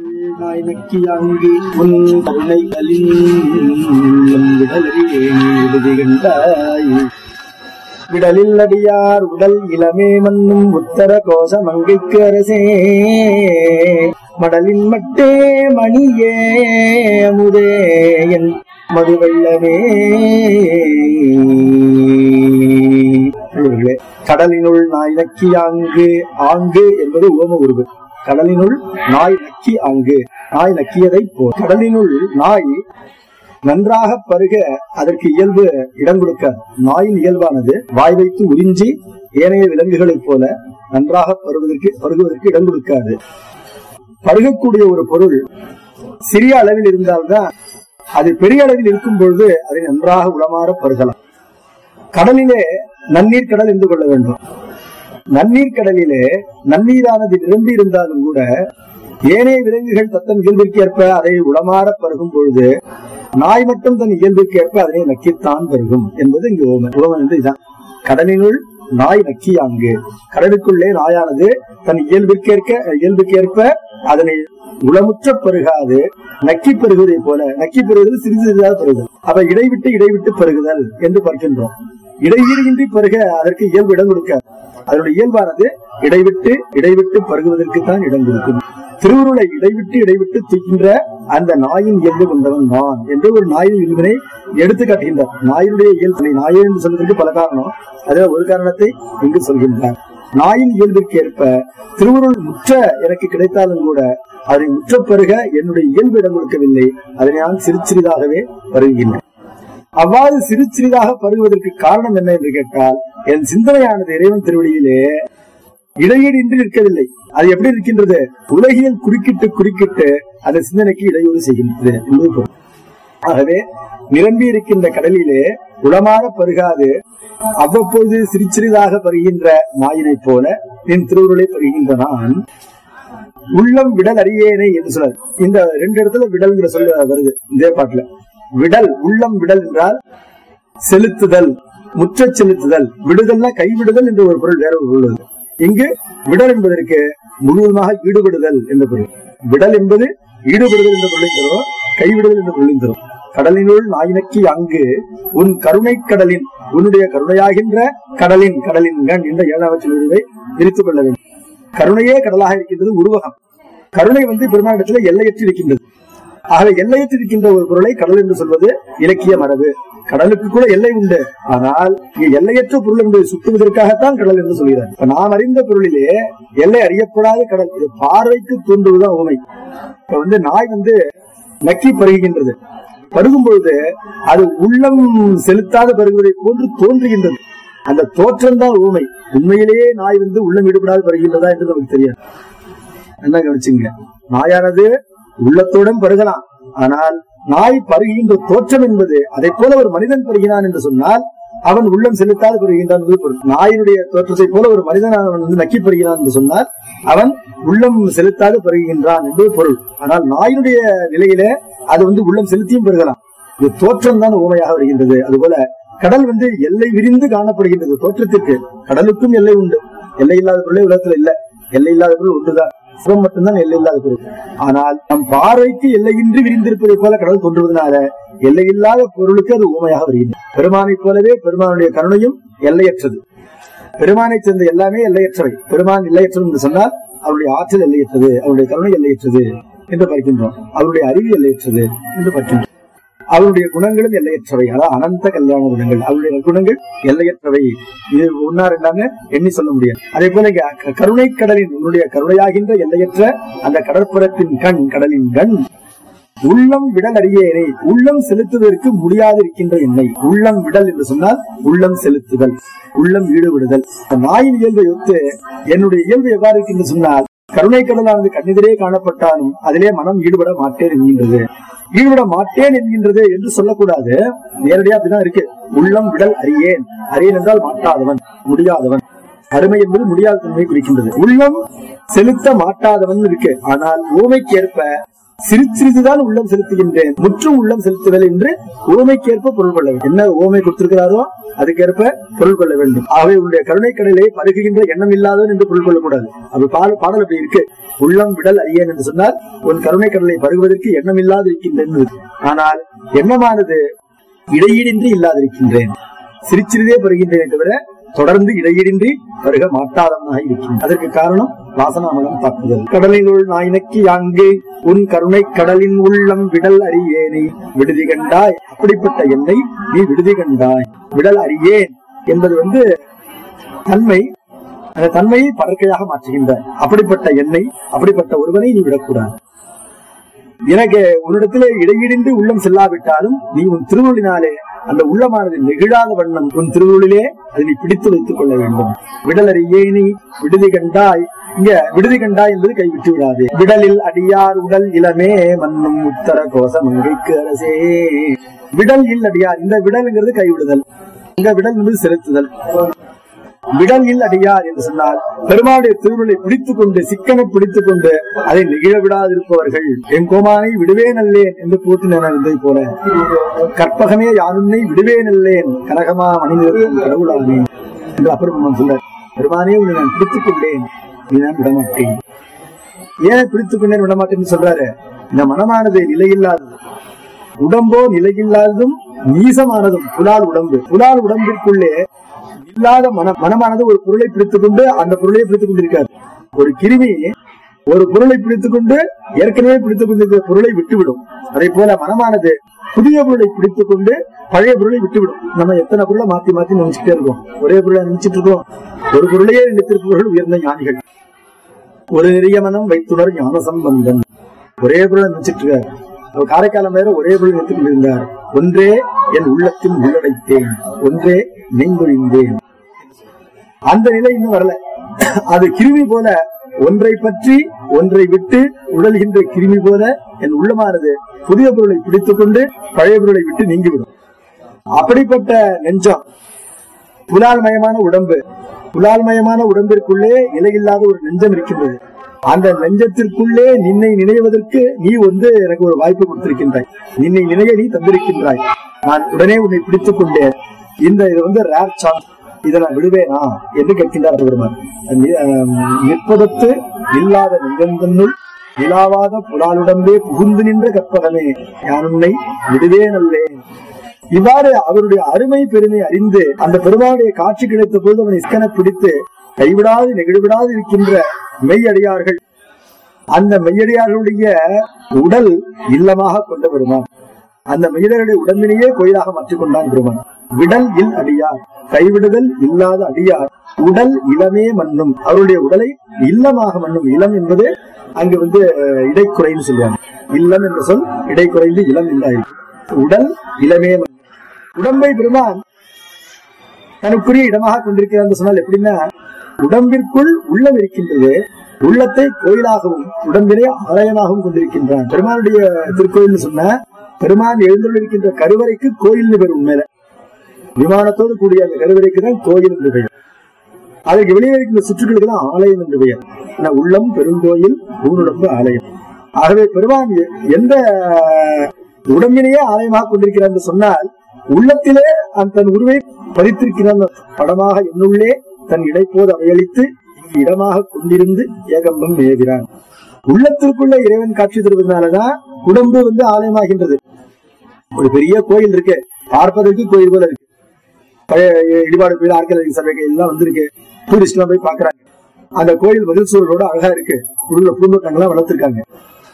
நாய் நக்கியாங்கி உன் கருணை கண்டாய் விடலில் அடியார் உடல் இளமே மன்னும் உத்தர கோச மங்கைக்கு அரசே மடலின் மட்டே மணியே அமுதே என் மதுவெள்ளமே நண்பர்களே, கடலினுள் நாய் நக்கி ஆங்கு ஆங்கு என்பது உவம உருவு கடலினுள் நாய் நக்கி ஆங்கு நாய் நக்கியதை போ கடலினுள் நாய் நன்றாக பருக அதற்கு இயல்பு இடம் கொடுக்க நாயின் இயல்பானது வாய் வைத்து உறிஞ்சி ஏனைய விலங்குகளைப் போல நன்றாக பருவதற்கு பருகுவதற்கு இடம் கொடுக்காது பருகக்கூடிய ஒரு பொருள் சிறிய அளவில் இருந்தால்தான் அது பெரிய அளவில் இருக்கும் பொழுது அதை நன்றாக உளமாற பருகலாம் கடலிலே நன்னீர் கடல் என்று கொள்ள வேண்டும் நன்னீர் கடலிலே நன்னீரானது நிரம்பி இருந்தாலும் கூட ஏனைய விலங்குகள் தத்தம் இயல்பிற்கு ஏற்ப அதை உளமாற பருகும் பொழுது நாய் மட்டும் தன் இயல்பிற்கு ஏற்ப அதனை நக்கித்தான் பருகும் என்பது இங்கு ஓமன் ஓமன் என்று இதான் கடலினுள் நாய் நக்கியாங்கு கடலுக்குள்ளே நாயானது தன் இயல்பிற்கேற்க இயல்புக்கேற்ப அதனை உளமுற்ற பருகாது நக்கி பெருகுவதை போல நக்கி பெறுவது சிறிது சிறிதாக பெறுதல் அப்ப இடைவிட்டு இடைவிட்டு பெருகுதல் என்று பார்க்கின்றோம் இடைவீடின்றி பருக அதற்கு இயல்பு இடம் கொடுக்க அதனுடைய இயல்பானது இடைவிட்டு இடைவிட்டு பருகுவதற்கு தான் இடம் கொடுக்கும் திருவுருளை இடைவிட்டு இடைவிட்டு தூக்கின்ற அந்த நாயின் இயல்பு கொண்டவன் நான் என்று ஒரு நாயின் இயல்பினை எடுத்து காட்டுகின்றார் நாயினுடைய இயல்பு நாயே என்று சொல்வதற்கு பல காரணம் அதில் ஒரு காரணத்தை இங்கு சொல்கின்றார் நாயின் இயல்பிற்கு ஏற்ப திருவுருள் முற்ற எனக்கு கிடைத்தாலும் கூட அதை முற்ற பெருக என்னுடைய இயல்பு இடம் கொடுக்கவில்லை அதனை நான் சிறு சிறிதாகவே பருகின்றேன் அவ்வாறு சிறு சிறிதாக பருகுவதற்கு காரணம் என்ன என்று கேட்டால் என் சிந்தனையானது இறைவன் திருவடியிலே இடையீடு இன்றி இருக்கவில்லை அது எப்படி இருக்கின்றது உலகியல் குறுக்கிட்டு குறுக்கிட்டு அந்த சிந்தனைக்கு இடையூறு செய்கின்றது என்பது பொருள். ஆகவே நிரம்பி இருக்கின்ற கடலிலே உளமாற பருகாது அவ்வப்போது சிறு சிறிதாக பருகின்ற நாயினைப் போல என் திருவுருளை பருகின்ற நான் உள்ளம் விடல் அறியேனே என்று சொல்றார் இந்த ரெண்டு இடத்துல விடல்ங்கிற சொல்ல வருது இதே பாட்டுல விடல் உள்ளம் விடல் என்றால் செலுத்துதல் முற்றச் செலுத்துதல் விடுதல்னா கைவிடுதல் என்ற ஒரு பொருள் வேற ஒரு பொருள் வருது. இங்கு விடல் என்பதற்கு முழுவதுமாக ஈடுபடுதல் என்ற பொருள் விடல் என்பது ஈடுபடுதல் என்ற பொருளையும் தரும் கைவிடுதல் என்ற பொருளையும் தரும் கடலினுள் நாயினக்கி அங்கு உன் கருணை கடலின் உன்னுடைய கருணையாகின்ற கடலின் கடலின் கண் என்ற ஏழாவற்றில் விருதை பிரித்துக் கொள்ள வேண்டும் கருணையே கடலாக இருக்கின்றது உருவகம் கருணை வந்து பெருமானிடத்துல எல்லையற்று இருக்கின்றது ஆக எல்லையற்று இருக்கின்ற ஒரு பொருளை கடல் என்று சொல்வது இலக்கிய மரபு கடலுக்கு கூட எல்லை உண்டு ஆனால் இங்க எல்லையற்ற பொருள் என்பதை சுட்டுவதற்காகத்தான் கடல் என்று சொல்கிறார் இப்ப நாம் அறிந்த பொருளிலே எல்லை அறியப்படாத கடல் இது பார்வைக்கு தூண்டுவதுதான் உண்மை இப்ப வந்து நாய் வந்து நக்கி பருகுகின்றது பருகும் பொழுது அது உள்ளம் செலுத்தாத பருகுவதை போன்று தோன்றுகின்றது அந்த தோற்றம் தான் ஊமை உண்மையிலேயே நாய் வந்து உள்ளம் ஈடுபடாது பருகின்றதா என்று நமக்கு தெரியாது என்ன கவனிச்சுங்க நாயானது உள்ளத்துடன் பருகலாம் ஆனால் நாய் பருகின்ற தோற்றம் என்பது அதை போல ஒரு மனிதன் பருகினான் என்று சொன்னால் அவன் உள்ளம் செலுத்தாது பருகின்றான் என்பது பொருள் நாயினுடைய தோற்றத்தை போல ஒரு மனிதன் அவன் வந்து நக்கி பருகினான் என்று சொன்னால் அவன் உள்ளம் செலுத்தாது பருகின்றான் என்பது பொருள் ஆனால் நாயினுடைய நிலையில அது வந்து உள்ளம் செலுத்தியும் பெருகலாம் இது தோற்றம் தான் ஊமையாக வருகின்றது அதுபோல கடல் வந்து எல்லை விரிந்து காணப்படுகின்றது தோற்றத்திற்கு கடலுக்கும் எல்லை உண்டு எல்லை இல்லாத பொருளே உலகத்துல இல்ல எல்லை இல்லாத பொருள் ஒன்றுதான் சிவம் மட்டும்தான் எல்லை இல்லாத பொருள் ஆனால் நம் பார்வைக்கு எல்லையின்றி விரிந்திருப்பதை போல கடல் தோன்றுவதனால எல்லையில்லாத பொருளுக்கு அது ஊமையாக வருகின்றது பெருமானைப் போலவே பெருமானுடைய கருணையும் எல்லையற்றது பெருமானை சேர்ந்த எல்லாமே எல்லையற்றவை பெருமான் எல்லையற்றது என்று சொன்னால் அவருடைய ஆற்றல் எல்லையற்றது அவருடைய கருணை எல்லையற்றது என்று பார்க்கின்றோம் அவருடைய அறிவு எல்லையற்றது என்று பார்க்கின்றோம் அவருடைய குணங்களும் எல்லையற்றவை அதாவது அனந்த கல்யாண குணங்கள் அவருடைய குணங்கள் எல்லையற்றவை இது ஒன்னா ரெண்டாங்க எண்ணி சொல்ல முடியாது அதே போல இங்க க- கருணை கடலின் உன்னுடைய கருணையாகின்ற எல்லையற்ற அந்த கடற்பரப்பின் கண் கடலின் கண் உள்ளம் விடல் அறியேனே உள்ளம் செலுத்துவதற்கு முடியாதிருக்கின்ற என்னை உள்ளம் விடல் என்று சொன்னால் உள்ளம் செலுத்துதல் உள்ளம் ஈடுபடுதல் இந்த நாயின் இயல்பை ஒத்து என்னுடைய இயல்பு எவ்வாறு இருக்கு என்று சொன்னால் கருணை கடலானது கண்ணெதிரே காணப்பட்டாலும் அதிலே மனம் ஈடுபட மாட்டேன் என்கின்றது ஈடுபட மாட்டேன் என்கின்றது என்று சொல்லக்கூடாது நேரடியா அப்படிதான் இருக்கு உள்ளம் விடல் அறியேன் அறியேன் என்றால் மாட்டாதவன் முடியாதவன் அருமை என்பது முடியாத தன்மையை குறிக்கின்றது உள்ளம் செலுத்த மாட்டாதவன் இருக்கு ஆனால் ஊமைக்கு ஏற்ப சிறு சிறிதுதான் உள்ளம் செலுத்துகின்றேன் முற்றும் உள்ளம் செலுத்துதல் என்று உவமைக்கேற்ப பொருள் கொள்ள வேண்டும் என்ன உவமை கொடுத்திருக்கிறாரோ அதுக்கேற்ப பொருள் கொள்ள வேண்டும் ஆகவே உன்னுடைய கருணை கடலை பருகுகின்ற எண்ணம் இல்லாதவன் என்று பொருள் கொள்ளக்கூடாது அப்படி பாடல் பாடல் அப்படி இருக்கு உள்ளம் விடல் அறியேன் என்று சொன்னால் உன் கருணை கடலை பருகுவதற்கு எண்ணம் இல்லாது இருக்கின்றேன் ஆனால் எண்ணமானது இடையீடின்றி இல்லாதிருக்கின்றேன் சிரிச்சிறிதே பெறுகின்றேன் தவிர தொடர்ந்து இடையீடின்றி வருக மாட்டாதவனாக இருக்கின்றேன் அதற்கு காரணம் வாசனாமலம் தாக்குதல் கடலினுள் நாயினக்கு யாங்கு உன் கருணை கடலின் உள்ளம் விடல் அறியேனே விடுதி கண்டாய் அப்படிப்பட்ட என்னை நீ விடுதி கண்டாய் விடல் அறியேன் என்பது வந்து தன்மை அந்த தன்மையை பறக்கையாக மாற்றுகின்றார் அப்படிப்பட்ட என்னை அப்படிப்பட்ட ஒருவனை நீ விடக்கூடாது எனக்கு உன்னிடத்திலே இடையிடின்றி உள்ளம் செல்லாவிட்டாலும் நீ உன் திருவுருளினாலே அந்த உள்ளமானது நெகிழாத வண்ணம் உன் திருவுருளிலே அதை நீ பிடித்து வைத்துக் கொள்ள வேண்டும் விடலறியே நீ விடுதி கண்டாய் இங்க விடுதி கண்டாய் என்பது கைவிட்டு விடாதே விடலில் அடியார் உடல் இளமே மன்னும் உத்தர கோச மங்கைக்கு அரசே விடல் இல் அடியார் இந்த விடல்ங்கிறது கைவிடுதல் இந்த விடல் என்பது செலுத்துதல் விடல் இல் அடியார் என்று சொன்னால் பெருமாளுடைய திருவுருளை பிடித்துக் கொண்டு சிக்கனை பிடித்துக் கொண்டு அதை நெகிழ விடாதிருப்பவர்கள் என் கோமானை விடுவே நல்லேன் என்று போற்றினர் இருந்ததை போல கற்பகமே யானுன்னை விடுவே நல்லேன் கனகமா மணிநிறத்தின் கடவுளானே என்று அப்புறம் சொல்றார் பெருமானே உன்னை நான் பிடித்துக் கொண்டேன் நீ நான் விடமாட்டேன் ஏன் பிடித்துக் கொண்டேன் விடமாட்டேன்னு சொல்றாரு இந்த மனமானது நிலையில்லாதது உடம்போ நிலையில்லாததும் நீசமானதும் புலால் உடம்பு புலால் உடம்பிற்குள்ளே இல்லாத மனம் மனமானது ஒரு பொருளை பிடித்துக் கொண்டு அந்த பொருளை பிடித்துக் கொண்டிருக்காது ஒரு கிருமி ஒரு பொருளை பிடித்துக் கொண்டு ஏற்கனவே பிடித்துக் கொண்டிருக்கிற பொருளை விட்டுவிடும் அதே போல மனமானது புதிய பொருளை பிடித்துக் கொண்டு பழைய பொருளை விட்டுவிடும் நம்ம எத்தனை பொருளை மாத்தி மாத்தி நினைச்சுட்டே இருக்கோம் ஒரே பொருளை நினைச்சிட்டு இருக்கோம் ஒரு பொருளையே நினைத்திருப்பவர்கள் உயர்ந்த ஞானிகள் ஒரு நெறிய மனம் வைத்துணர் ஞான சம்பந்தம் ஒரே பொருளை நினைச்சிட்டு இருக்காரு அவர் காரைக்காலம் வேற ஒரே பொருள் நினைத்துக் கொண்டிருந்தார் ஒன்றே என் உள்ளத்தில் உள்ளடைத்தேன் ஒன்றே நெய்மொழிந்தேன் அந்த நிலை இன்னும் வரல அது கிருமி போல ஒன்றை பற்றி ஒன்றை விட்டு உடல்கின்ற கிருமி போல என் உள்ளமானது புதிய பொருளை பிடித்துக் கொண்டு பழைய பொருளை விட்டு நீங்கிவிடும் அப்படிப்பட்ட நெஞ்சம் புலால்மயமான உடம்பு புலால்மயமான உடம்பிற்குள்ளே நிலையில்லாத ஒரு நெஞ்சம் இருக்கின்றது அந்த நெஞ்சத்திற்குள்ளே நின்னை நினைவதற்கு நீ வந்து எனக்கு ஒரு வாய்ப்பு கொடுத்திருக்கின்றாய் நின்னை நினைய நீ தந்திருக்கின்றாய் நான் உடனே உன்னை பிடித்துக் கொண்டேன் இந்த இது வந்து ரேர் சான்ஸ் இதை நான் விடுவேனா என்று கேட்கின்றார் பெருமான் நி- ஆம், நிற்பதத்து இல்லாத நெஞ்சந்தன்னுள் நிலாவாத புலாலுடம்பே புகுந்து நின்ற கற்பகமே நான் உன்னை விடுவே நல்லேன் இவ்வாறு அவருடைய அருமை பெருமை அறிந்து அந்த பெருமானுடைய காட்சி கிடைத்த போது அவனை இஸ்கன பிடித்து கைவிடாது நெகிழ்விடாது இருக்கின்ற மெய்யடியார்கள் அந்த மெய்யடியார்களுடைய உடல் இல்லமாக கொண்ட பெருமான் அந்த மெய்யடியாருடைய உடம்பினையே கோயிலாக மாற்றிக் கொண்டான் பெருமான் விடல் இல் அடியார் கைவிடுதல் இல்லாத அடியார் உடல் இளமே மண்ணும் அவருடைய உடலை இல்லமாக மண்ணும் இளம் என்பது அங்கு வந்து அஹ், இடைக்குறைன்னு சொல்லுவாங்க இல்லம் என்ற சொல் இடைக்குறைந்து இளம் என்றாயிருக்கு உடல் இளமே மண்ணும். உடம்பை பெருமான் தனக்குரிய இடமாக கொண்டிருக்கிறார் என்று சொன்னால் எப்படின்னா உடம்பிற்குள் உள்ளம் இருக்கின்றது உள்ளத்தை கோயிலாகவும் உடம்பிலே ஆலயமாகவும் கொண்டிருக்கின்றான் பெருமானுடைய திருக்கோயில் சொன்ன பெருமான் எழுந்துள்ளிருக்கின்ற கருவறைக்கு கோயில் பேர் உண்மையில விமானத்தோடு கூடிய அந்த கருவறைக்கு தான் கோயில் என்று பெயர் அதற்கு வெளியே இருக்கின்ற சுற்றுகளுக்கு தான் ஆலயம் என்று பெயர் ஆனா உள்ளம் பெருங்கோயில் ஊனுடம்பு ஆலயம் ஆகவே பெருமான் எ- எந்த உடம்பினையே ஆலயமாக கொண்டிருக்கிறார் என்று சொன்னால் உள்ளத்திலே அந்த தன் உருவை பதித்திருக்கிறான் படமாக என்னுள்ளே தன் இடைப்போது அவையளித்து இங்கு இடமாக கொண்டிருந்து ஏகம்பம் மேவிறான் உள்ளத்திற்குள்ள இறைவன் காட்சி தருவதனாலதான் உடம்பு வந்து ஆலயமாகின்றது ஒரு பெரிய கோயில் இருக்கு பார்ப்பதற்கு கோயில் போல இருக்கு பழைய இடிபாடு கோயில் ஆர்கியாலஜி சபை எல்லாம் வந்திருக்கு டூரிஸ்ட் எல்லாம் போய் பாக்குறாங்க அந்த கோயில் பதில் சூழலோட அழகா இருக்கு உள்ள பூந்தோட்டங்கள்லாம் வளர்த்திருக்காங்க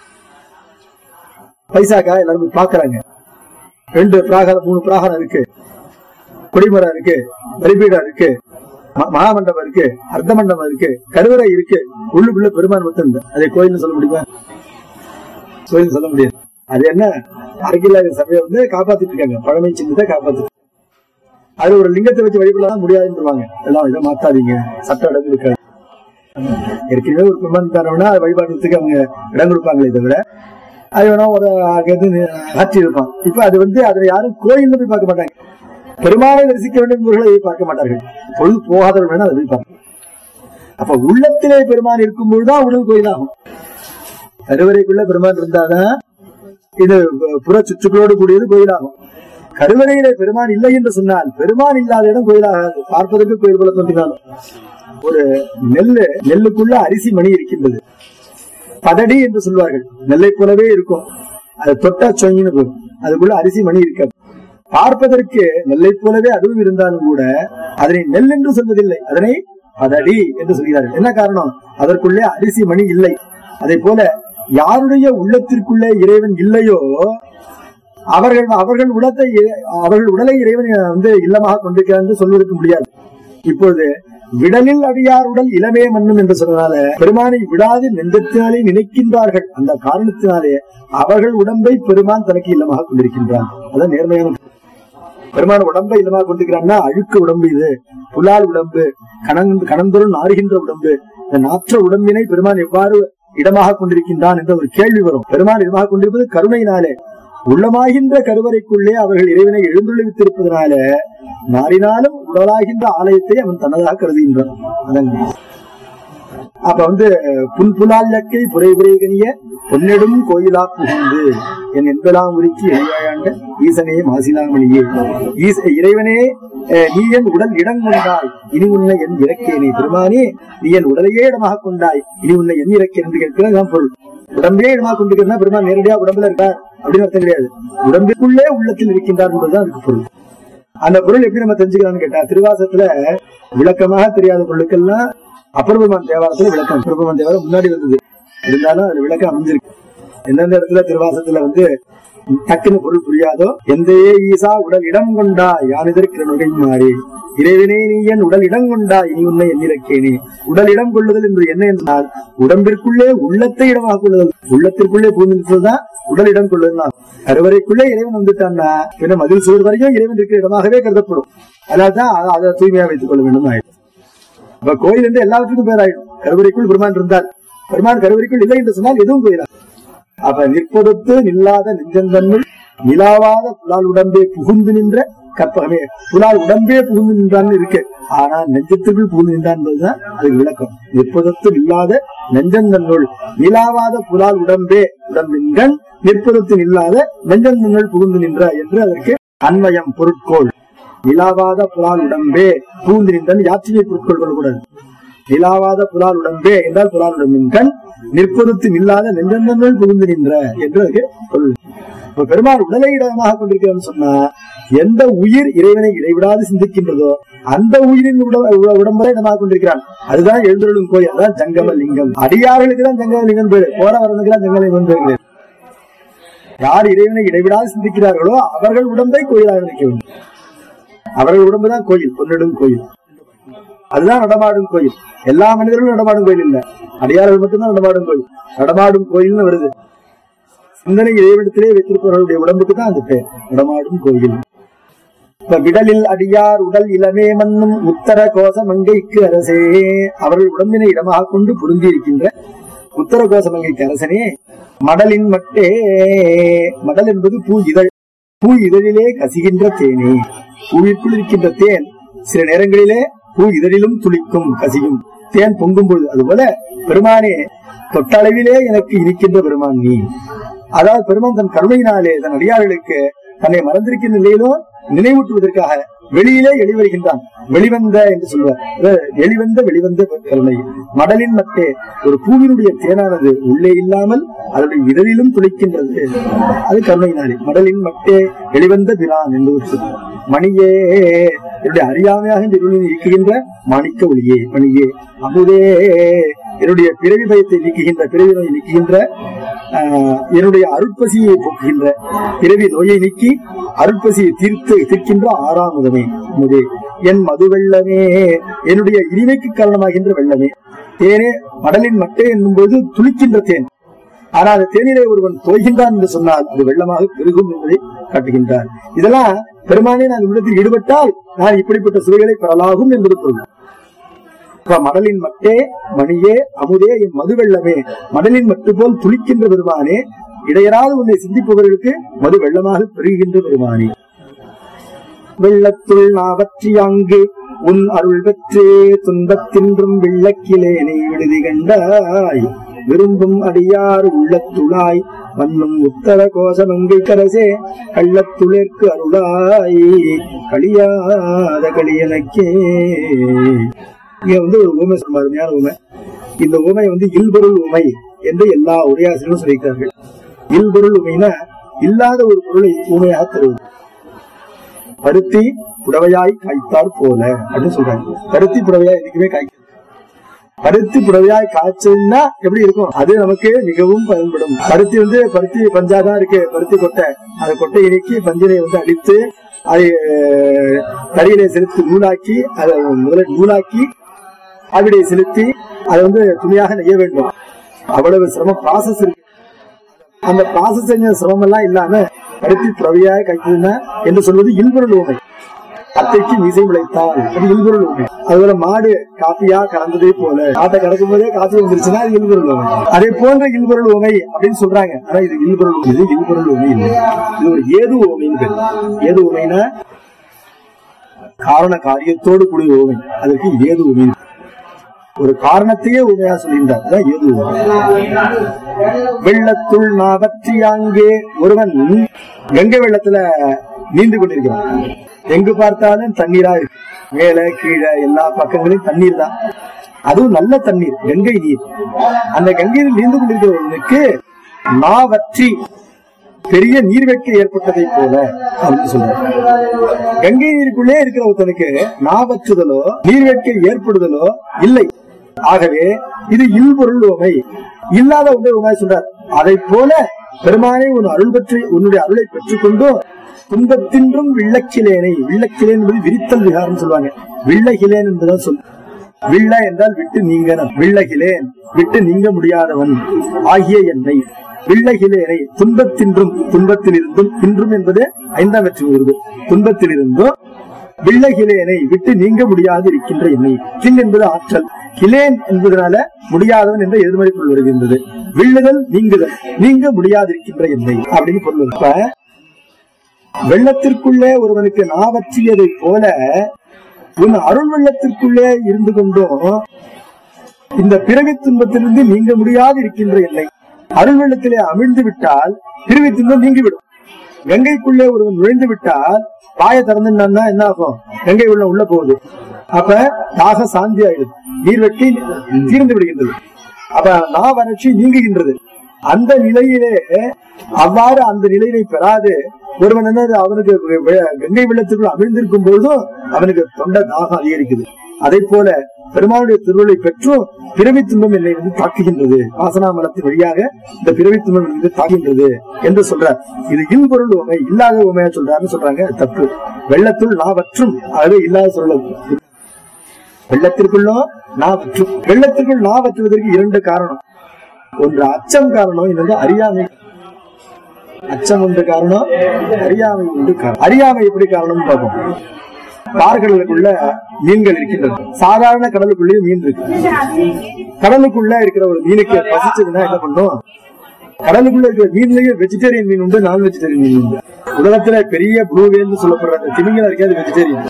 பைசாக்கா எல்லாரும் போய் பாக்குறாங்க ரெண்டு பிராகாரம் மூணு பிராகாரம் இருக்கு கொடிமரம் இருக்கு பலிபீடம் இருக்கு ம- மகாமண்டபம் இருக்கு அர்த்த மண்டபம் இருக்கு கருவறை இருக்கு உள்ளுக்குள்ள பெருமான் மட்டும் இல்லை அதை கோயில்னு சொல்ல முடியுமா கோயில் சொல்ல முடியாது அது என்ன அரங்கில்லாத சபையை வந்து காப்பாத்திட்டு இருக்காங்க பழமை சின்னத்தை காப்பாத்திட்டு அது ஒரு லிங்கத்தை வச்சு வழிபடலாம் முடியாதுன்னு எல்லாம் இதை மாத்தாதீங்க சட்ட இடம் இருக்காது ஏற்கனவே ஒரு பெருமான் தரவுனா அது வழிபாடுறதுக்கு அவங்க இடம் கொடுப்பாங்களே தவிர அது வேணா ஒரு அங்கிருந்து அகற்றி இருப்பான் இப்ப அது வந்து அதுல யாரும் கோயில்னு போய் பார்க்க மாட்டாங்க பெருமாளை தரிசிக்க வேண்டும் என்பவர்களை போய் பார்க்க மாட்டார்கள் பொழுது போகாதவர்கள் வேணா அதை போய் பார்க்க அப்ப உள்ளத்திலே பெருமான் இருக்கும்போதுதான் உடல் கோயிலாகும் கருவறைக்குள்ள பெருமான் இருந்தாதான் இது புற சுற்றுகளோடு கூடியது கோயிலாகும் கருவறையிலே பெருமான் இல்லை என்று சொன்னால் பெருமான் இல்லாத இடம் கோயிலாகாது பார்ப்பதற்கு கோயில் போல தோன்றினாலும் ஒரு நெல்லு நெல்லுக்குள்ள அரிசி மணி இருக்கின்றது பதடி என்று சொல்வார்கள் நெல்லை போலவே இருக்கும் அது தொட்டா சொங்கின்னு போகும் அதுக்குள்ள அரிசி மணி இருக்காது பார்ப்பதற்கு நெல்லை போலவே அதுவும் இருந்தாலும் கூட அதனை நெல் என்று சொல்வதில்லை அதனை பதடி என்று சொல்கிறார்கள் என்ன காரணம் அதற்குள்ளே அரிசி மணி இல்லை அதே போல யாருடைய உள்ளத்திற்குள்ளே இறைவன் இல்லையோ அவர்கள் அவர்கள் உடத்தை இறை- அவர்கள் உடலை இறைவன் வந்து இல்லமாக கொண்டிருக்கிறார் என்று சொல்வதற்கு முடியாது இப்பொழுது விடலில் அடியார் உடல் இளமே மண்ணும் என்று சொன்னதால பெருமானை விடாது நெஞ்சத்தினாலே நினைக்கின்றார்கள் அந்த காரணத்தினாலே அவர்கள் உடம்பை பெருமான் தனக்கு இல்லமாக கொண்டிருக்கின்றான் அதான் நேர்மையான பெருமான் உடம்பை இல்லமாக கொண்டிருக்கிறான்னா அழுக்க உடம்பு இது புலால் உடம்பு கணங் கணந்தொருள் நாறுகின்ற உடம்பு இந்த நாற்ற உடம்பினை பெருமான் எவ்வாறு இடமாக கொண்டிருக்கின்றான் என்ற ஒரு கேள்வி வரும் பெருமான் இடமாக கொண்டிருப்பது கருணையினாலே உள்ளமாகின்ற கருவறைக்குள்ளே அவர்கள் இறைவனை எழுந்துள்ளித்திருப்பதனால நாரினாலும் உடலாகின்ற ஆலயத்தை அவன் தன்னதாக கருதுகின்றான் அதன் அப்ப வந்து புல் புலால் லக்கை புரை புரைகனிய பொன்னெடும் கோயிலா புகுந்து என் என்பலாம் உரிக்கு எளியாண்ட ஈசனே மாசிலாமணியே ஈச இறைவனே அஹ், நீ என் உடல் இடம் கொண்டாய் இனி உன்னை என் இறக்கேனே பெருமானே நீ என் உடலையே இடமாக கொண்டாய் இனி உன்னை என் இறக்கேன் என்று கேட்கிறதான் பொருள் உடம்பே இடமாக கொண்டிருக்கிறதா பெருமான் நேரடியா உடம்புல இருக்கார் அப்படின்னு அர்த்தம் கிடையாது உடம்பிற்குள்ளே உள்ளத்தில் இருக்கின்றார் என்பதுதான் அதுக்கு பொருள் அந்த பொருள் எப்படி நம்ம தெரிஞ்சுக்கலாம்னு கேட்டா திருவாசத்துல விளக்கமாக தெரியாத பொருளுக்கெல்லாம் அப்பரபெருமான் தேவாரத்துல விளக்கம் அப்பரபெருமான் தேவாரம் முன்னாடி வந்தது இருந்தாலும் அதுல விளக்கம் அமைஞ்சிருக்கு எந்தெந்த இடத்துல திருவாசத்துல வந்து டக்குன்னு பொருள் புரியாதோ எந்தையே ஈசா உடல் இடம் கொண்டா யானிதற்கு நுகை மாறி இறைவனே நீ என் உடல் இடம் கொண்டா இனி உன்னை எண்ணிறக்கேனே உடல் இடம் கொள்ளுதல் என்பது என்ன என்றால் உடம்பிற்குள்ளே உள்ளத்தை இடமாக கொள்ளுதல் உள்ளத்திற்குள்ளே பூந்திருப்பதுதான் உடல் இடம் கொள்ளுதல் கருவறைக்குள்ளே இறைவன் வந்துட்டான்னா பின்ன மதில் சுவர் வரையும் இறைவன் இருக்கிற இடமாகவே கருதப்படும் அதான் அதை தூய்மையா வைத்துக் கொள்ள வேண்டும் ஆயிடும் இப்ப கோயில் என்று எல்லாவற்றுக்கும் பேராயிடும் கருவறைக்குள் பெருமான் இருந்தார் பெருமான் கருவறைக்குள் இல்லை என்று சொன்னால் எதுவும் கோயிலா அப்ப நிற்பொடுத்து நில்லாத நெஞ்சந்தன்னுள் நிலாவாத புலால் உடம்பே புகுந்து நின்ற கற்பகமே புலால் உடம்பே புகுந்து நின்றான்னு இருக்கு ஆனா நெஞ்சத்துக்குள் புகுந்து நின்றான் என்பதுதான் அதுக்கு விளக்கம் நிற்பொடுத்து நில்லாத நெஞ்சந்தன்னுள் நிலாவாத புலால் உடம்பே உடம்பின்கண் நிற்பொடுத்து நில்லாத நெஞ்சந்தன்னுள் புகுந்து நின்ற என்று அதற்கு அன்வயம் பொருட்கோள் நிலாவாத புலால் உடம்பே புகுந்து நின்றன் யாத்திரை பொருட்கோள் கொள்ளக்கூடாது நிலாவாத புலால் உடம்பே என்றால் புலால் உடம்பின் கண் நிற்பொருத்து நில்லாத நெஞ்சந்தங்கள் புகுந்து நின்ற என்று அதுக்கு பொருள் இப்ப பெருமாள் உடலை இடமாக கொண்டிருக்கிறோம்னு சொன்னா எந்த உயிர் இறைவனை இடைவிடாது சிந்திக்கின்றதோ அந்த உயிரின் உட- உட- உடம்பரை இடமாக கொண்டிருக்கிறான் அதுதான் எழுந்தருளும் கோயில் அதான் ஜங்கம லிங்கம் அடியார்களுக்கு தான் ஜங்கம லிங்கம் பேரு போற வரவனுக்கு தான் ஜங்கம லிங்கம் பேரு கிடையாது. யார் இறைவனை இடைவிடாது சிந்திக்கிறார்களோ அவர்கள் உடம்பை கோயிலாக நினைக்க வேண்டும் அவர்கள் உடம்பு தான் கோயில் பொன்னிடும் கோயில் அதுதான் நடமாடும் கோயில் எல்லா மனிதர்களும் நடமாடும் கோயில் இல்ல அடியார்கள் மட்டும்தான் நடமாடும் கோயில் நடமாடும் கோயில்னு வருது சிந்தனை இறைவிடத்திலே வைத்திருப்பவர்களுடைய உடம்புக்கு தான் அந்த பேர் நடமாடும் கோயில் இப்ப விடலில் அடியார் உடல் இளமே மண்ணும் உத்தர கோச மங்கைக்கு அரசே அவர்கள் உடம்பினை இடமாக கொண்டு பொருந்தி இருக்கின்ற உத்தர கோச மங்கைக்கு அரசனே மடலின் மட்டே மடல் என்பது பூ இதழ் பூ இதழிலே கசிகின்ற தேனே பூவிற்குள் இருக்கின்ற தேன் சில நேரங்களிலே பூ இதழிலும் துளிக்கும் கசியும் தேன் பொங்கும் பொழுது அதுபோல பெருமானே தொட்டளவிலே எனக்கு இருக்கின்ற பெருமான் நீ அதாவது பெருமான் தன் கருணையினாலே தன் அடியார்களுக்கு தன்னை மறந்திருக்கின்ற நிலையிலும் நினைவூட்டுவதற்காக வெளியிலே வெளிவருகின்றான் வெளிவந்த என்று சொல்வார் அதாவது வெளிவந்த வெளிவந்த கருணை மடலின் மட்டே ஒரு பூவினுடைய தேனானது உள்ளே இல்லாமல் அதனுடைய இதழிலும் துளைக்கின்றது அது கருணையினாலே மடலின் மட்டே வெளிவந்த பிரான் என்று ஒரு சொல். மணியே என்னுடைய அறியாமையாக இந்த இருளில் நீக்குகின்ற மாணிக்க ஒளியே மணியே அமுதே என்னுடைய பிறவி பயத்தை நீக்குகின்ற பிறவி நோயை நீக்குகின்ற ஆஹ், என்னுடைய அருட்பசியை போக்குகின்ற பிறவி நோயை நீக்கி அருட்பசியை தீர்த்து தீர்க்கின்ற ஆறாம் முதமே முதே என் மது வெள்ளமே என்னுடைய இனிமைக்கு காரணமாகின்ற வெள்ளமே தேனே மடலின் மட்டே என்னும்போது துளிக்கின்ற தேன் ஆனால் அந்த தேனிலே ஒருவன் தோய்கின்றான் என்று சொன்னால் அது வெள்ளமாக பெருகும் என்பதை காட்டுகின்றார் இதெல்லாம் பெருமானே நான் உள்ளத்தில் ஈடுபட்டால் நான் இப்படிப்பட்ட சுவைகளை பெறலாகும் என்பது பொருள் இப்ப மடலின் மட்டே மணியே அமுதே என் மது வெள்ளமே மடலின் மட்டு போல் துளிக்கின்ற பெருமானே இடையராது உன்னை சிந்திப்பவர்களுக்கு மது வெள்ளமாக பெருகின்ற பெருமானே வெள்ளத்துள் நாவற்றி அங்கு உன் அருள் பெற்றே துன்பத்தின்றும் வெள்ளக்கிலே நீ விடுதி கண்டாய் விரும்பும் அடியார் உள்ளத்துளாய் மண்ணும் உத்தர கோசமங்கை கரசே கள்ளத்துளிர்க்கு அருளாய் களியாத களியனக்கே இங்க வந்து ஒரு ஊமை சொல்ல அருமையான ஊமை இந்த ஊமை வந்து இல்பொருள் ஊமை என்று எல்லா உரையாசிரியரும் சொல்லியிருக்கிறார்கள் இல்பொருள் ஊமைனா இல்லாத ஒரு பொருளை ஊமையாக தருவது பருத்தி புடவையாய் காய்த்தார் போல அப்படின்னு சொல்றாங்க பருத்தி புடவையாய் என்னைக்குமே காய்க்கும் பருத்தி புடவையாய் காய்ச்சல்னா எப்படி இருக்கும் அது நமக்கு மிகவும் பயன்படும் பருத்தி வந்து பருத்தி பஞ்சா தான் இருக்கு பருத்தி கொட்டை அந்த கொட்டை இறக்கி பஞ்சினை வந்து அடித்து அதை அஹ், தறியிலே செலுத்தி நூலாக்கி அதை முதல்ல நூலாக்கி ஆவிடை செலுத்தி அதை வந்து துணியாக நெய்ய வேண்டும் அவ்வளவு சிரமம் ப்ராசஸ் இருக்கு அந்த ப்ராசஸ் செஞ்ச சிரமம் எல்லாம் இல்லாம பருத்தி புடவையாய் காய்ச்சதுன்னா என்று சொல்வது இல்பொருள் ஊமை அத்தைக்கு மீசை முளைத்தால் அது இல்பொருள் உண்மை அதுபோல மாடு காப்பியா கறந்ததே போல காட்டை கறக்கும் போதே காப்பி வந்துருச்சுன்னா அது இல்பொருள் உண்மை அதே போன்ற இல்பொருள் உண்மை அப்படின்னு சொல்றாங்க ஆனா இது இல்பொருள் இது இல்பொருள் உண்மை இல்லை இது ஒரு ஏது உண்மைன்னு பேரு ஏது உண்மைனா காரண காரியத்தோடு கூடிய உண்மை அதற்கு ஏது உண்மை ஒரு காரணத்தையே உண்மையா சொல்கின்றார் அதான் ஏது உண்மை வெள்ளத்துள் நாவற்றியாங்கே ஒருவன் கங்கை வெள்ளத்துல நீந்து கொண்டிருக்கிறான் எங்கு பார்த்தாலும் தண்ணீரா இருக்கு மேல கீழே எல்லா பக்கங்களையும் தண்ணீர் தான் அதுவும் நல்ல தண்ணீர் கங்கை நீர் அந்த கங்கையில் நீந்து கொண்டிருக்கிறவனுக்கு நாவற்றி பெரிய நீர்வெட்கை ஏற்பட்டதை போல அப்படின்னு சொல்றாரு கங்கை நீருக்குள்ளே இருக்கிற ஒருத்தனுக்கு நாவற்றுதலோ நீர்வெட்கை ஏற்படுதலோ இல்லை ஆகவே இது இல்பொருள் உமை இல்லாத ஒன்றை உமை சொல்றார் அதை போல பெருமானை உன் அருள் பெற்று உன்னுடைய அருளை பெற்றுக்கொண்டு துன்பத்தின்றும் வில்லக்கிலேனை வில்லக்கிலேன் என்பது விரித்தல் விகாரம் சொல்லுவாங்க வில்லகிலேன் என்பதுதான் சொல் வில்ல என்றால் விட்டு நீங்க வில்லகிலேன் விட்டு நீங்க முடியாதவன் ஆகிய என்னை வில்லகிலேனை துன்பத்தின்றும் துன்பத்தில் இருந்தும் இன்றும் என்பது ஐந்தாம் வெற்றி வருது துன்பத்தில் இருந்தும் வில்லகிலேனை விட்டு நீங்க முடியாது இருக்கின்ற என்னை கில் என்பது ஆற்றல் கிலேன் என்பதனால முடியாதவன் என்ற எதிர்மறை பொருள் வருகின்றது வில்லுதல் நீங்குதல் நீங்க முடியாது இருக்கின்ற என்னை அப்படின்னு பொருள் வரும். இப்ப வெள்ளத்திற்குள்ளே ஒருவனுக்கு நாவற்றியதை போல உன் அருள் வெள்ளத்திற்குள்ளே இருந்து கொண்டும் இந்த பிறவி துன்பத்திலிருந்து நீங்க முடியாது இருக்கின்ற என்னை அருள் வெள்ளத்திலே அமிழ்ந்து விட்டால் பிறவி துன்பம் நீங்கிவிடும் கங்கைக்குள்ளே ஒருவன் நுழைந்து விட்டால் வாயை திறந்துன்னா என்ன ஆகும் கங்கை உள்ள உள்ள போகுது அப்ப தாக சாந்தி ஆயிடுது நீர் வெட்டி தீர்ந்து விடுகின்றது அப்ப நா வறட்சி நீங்குகின்றது அந்த நிலையிலே அவ்வாறு அந்த நிலையினை பெறாது ஒருவன் என்ன அவனுக்கு வெ- வெ- கங்கை வெள்ளத்திற்குள் அமிழ்ந்திருக்கும் பொழுதும் அவனுக்கு தொண்டை தாகம் அதிகரிக்குது அதை போல பெருமானுடைய திருவள்ளை பெற்றும் பிறவி துன்பம் என்னை வந்து தாக்குகின்றது வாசனாமலத்தின் வழியாக இந்த பிறவி துன்பம் என்னை வந்து தாக்குகின்றது என்று சொல்றார் இது இல்பொருள் உமை இல்லாத உமையா சொல்றாருன்னு சொல்றாங்க அது தப்பு வெள்ளத்துள் நாவற்றும் ஆகவே இல்லாத சொல்ல வெள்ளத்திற்குள்ளும் நாவற்றும் வெள்ளத்திற்குள் நாவற்றுவதற்கு இரண்டு காரணம் ஒன்று அச்சம் காரணம் இன்னொன்று அறியாமை அச்சம் ஒன்று காரணம் அறியாமை ஒன்று காரணம் அறியாமை எப்படி காரணம் பார்ப்போம் பார்க்கடலுக்குள்ள மீன்கள் இருக்கின்றன சாதாரண கடலுக்குள்ளேயும் மீன் இருக்கு கடலுக்குள்ள இருக்கிற ஒரு மீனுக்கு பசிச்சதுன்னா என்ன பண்ணும் கடலுக்குள்ள இருக்கிற மீன்லயே வெஜிடேரியன் மீன் உண்டு நான் வெஜிடேரியன் மீன் உண்டு உலகத்துல பெரிய ப்ளூ வேல்னு சொல்லப்படுற அந்த திமிங்கலம் இருக்கே அது வெஜிடேரியன்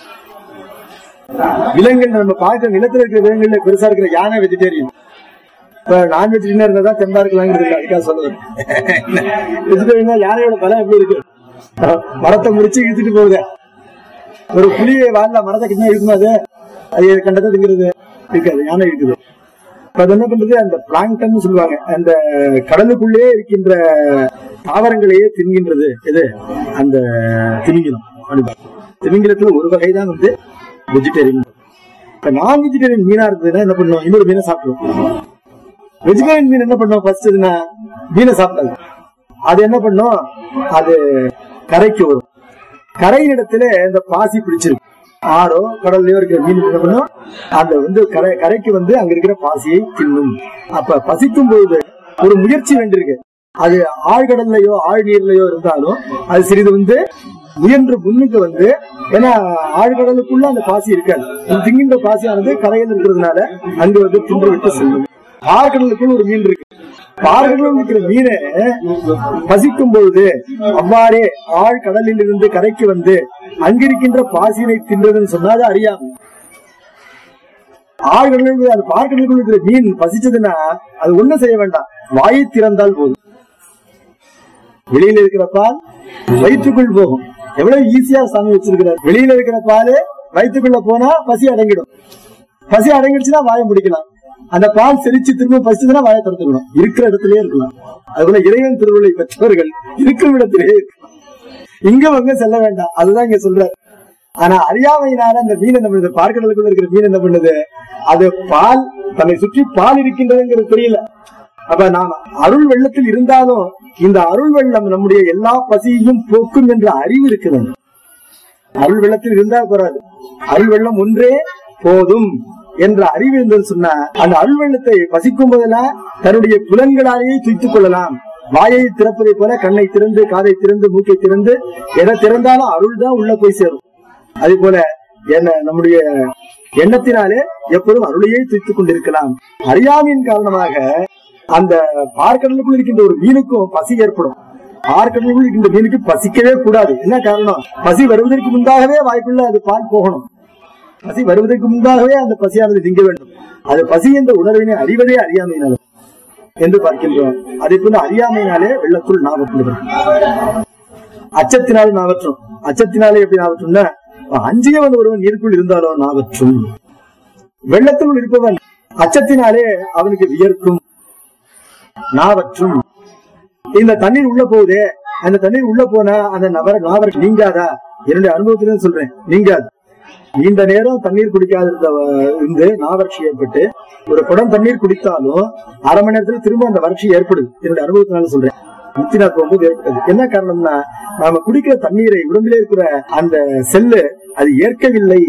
விலங்குகள் நம்ம பார்க்க நிலத்துல இருக்கிற விலங்குகள்ல பெருசா இருக்கிற யானை வெஜிடேரியன் இப்ப நான் வெஜிடேரியன் இருந்தா தான் தெம்பா இருக்கலாங்கிறது இல்ல அதுக்காக சொல்லுவேன் வெஜிடேரியனா யானையோட பலம் எப்படி இருக்கு மரத்தை முடிச்சு இழுத்துட்டு போகுது ஒரு புலியை வாழல மரத்தை கிட்ட இருக்குமா அது அது கண்டதை திங்கிறது இருக்காது யானை இருக்குது இப்ப அது என்ன பண்றது அந்த பிளாங்டன் சொல்லுவாங்க அந்த கடலுக்குள்ளே இருக்கின்ற தாவரங்களையே தின்கின்றது எது அந்த திமிங்கிலம் அப்படிம்பாங்க. திமிங்கிலத்துல ஒரு வகைதான் வந்து வெஜிடேரியன் இப்ப நான் வெஜிடேரியன் மீனா இருந்ததுன்னா என்ன பண்ணுவோம் இன்னொரு மீனை சாப்பிடுவோம் வெஜிடேரியன் மீன் என்ன பண்ணும் ஃபர்ஸ்ட் மீனை சாப்பிடாது அது என்ன பண்ணும் அது கரைக்கு வரும் கரையின் இடத்துல இந்த பாசி பிடிச்சிருக்கு ஆறோ கடல்லயோ இருக்கிற மீன் என்ன பண்ணும் அந்த வந்து கரை கரைக்கு வந்து அங்க இருக்கிற பாசியை தின்னும் அப்ப பசிக்கும் பொழுது ஒரு முயற்சி வேண்டியிருக்கு அது ஆழ்கடல்லையோ ஆழ்நீர்லயோ இருந்தாலும் அது சிறிது வந்து முயன்று முன்னுக்கு வந்து ஏன்னா ஆழ்கடலுக்குள்ள அந்த பாசி இருக்காது இது திங்கின்ற பாசியானது கரையில் இருக்கிறதுனால அங்க வந்து தின்று விட்டு செல்லும் ஆழ்கடலுக்குள்ள ஒரு மீன் இருக்கு ஆழ்கடலில் இருக்கிற மீனை பசிக்கும் பொழுது அவ்வாறே ஆழ்கடலில் இருந்து கரைக்கு வந்து அங்கிருக்கின்ற பாசினை தின்றதுன்னு சொன்னா அது அறியாமை ஆழ்கடலுக்கு அது பார்க்கடலுக்குள்ள இருக்கிற மீன் பசிச்சதுன்னா அது ஒண்ணும் செய்ய வேண்டாம் வாயை திறந்தால் போதும் வெளியில இருக்கிற பால் வயிற்றுக்குள் போகும் எவ்வளவு ஈஸியா சாமி வச்சிருக்கிறார் வெளியில இருக்கிற பால் வயிற்றுக்குள்ள போனா பசி அடங்கிடும் பசி அடங்கிடுச்சுன்னா வாயை முடிக்கலாம் அந்த பால் செரிச்சு திரும்ப பசிச்சதுன்னா வாயை திறந்துக்கணும் இருக்கிற இடத்திலேயே இருக்கலாம் அதுபோல இறைவன் திருவிழை பெற்றவர்கள் இருக்கும் இடத்திலேயே இருக்கலாம் இங்க அங்க செல்ல வேண்டாம் அதுதான் இங்க சொல்றாரு ஆனா அறியாமையினால அந்த மீன் என்ன பண்ணுது பார்க்கடலுக்குள்ள இருக்கிற மீன் என்ன பண்ணுது அது பால் தன்னை சுற்றி பால் இருக்கின்றதுங்கிறது தெரியல அப்ப நாம் அருள் வெள்ளத்தில் இருந்தாலும் இந்த அருள் வெள்ளம் நம்முடைய எல்லா பசியையும் போக்கும் என்ற அறிவு இருக்க வேண்டும் அருள் வெள்ளத்தில் இருந்தா போறாது அருள் வெள்ளம் ஒன்றே போதும் என்ற அறிவு இருந்தது சொன்னா அந்த அருள் வெள்ளத்தை பசிக்கும் போதெல்லாம் தன்னுடைய புலன்களாலேயே துய்த்துக் கொள்ளலாம் வாயை திறப்பதை போல கண்ணை திறந்து காதை திறந்து மூக்கை திறந்து எதை திறந்தாலும் அருள் தான் உள்ள போய் சேரும் அதே போல என்ன நம்முடைய எண்ணத்தினாலே எப்பொழுதும் அருளையே துய்த்துக் கொண்டிருக்கலாம் அறியாமையின் காரணமாக அந்த பார்க்கடலுக்குள் இருக்கின்ற ஒரு மீனுக்கும் பசி ஏற்படும் பார்க்கடலுக்குள் இருக்கின்ற மீனுக்கு பசிக்கவே கூடாது என்ன காரணம் பசி வருவதற்கு முன்பாகவே வாய்ப்புள்ள அது பால் போகணும் பசி வருவதற்கு முன்பாகவே அந்த பசியானது திங்க வேண்டும் அது பசி என்ற உணர்வினை அறிவதே அறியாமையினால என்று பார்க்கின்றோம் அதே போல அறியாமையினாலே வெள்ளத்துள் நாவற்றுள்ளது அச்சத்தினாலும் நாவற்றும் அச்சத்தினாலே எப்படி நாவற்றும்னா அஞ்சிய வந்து ஒருவன் நீருக்குள் இருந்தாலும் நாவற்றும் வெள்ளத்துள் இருப்பவன் அச்சத்தினாலே அவனுக்கு வியர்க்கும் நாவற்றும் இந்த தண்ணீர் உள்ள போகுதே அந்த தண்ணீர் உள்ள போனா அந்த நபர நாவர் நீங்காதா என்னுடைய அனுபவத்திலும் சொல்றேன் நீங்காது நீண்ட நேரம் தண்ணீர் குடிக்காத இருந்த இருந்து நாவறட்சி ஏற்பட்டு ஒரு குடம் தண்ணீர் குடித்தாலும் அரை மணி நேரத்துல திரும்ப அந்த வறட்சி ஏற்படுது என்னுடைய அனுபவத்தினால சொல்றேன் முத்தினாத் போகும்போது ஏற்பட்டது என்ன காரணம்னா நாம குடிக்கிற தண்ணீரை உடம்பிலே இருக்கிற அந்த செல்லு அது ஏற்கவில்லை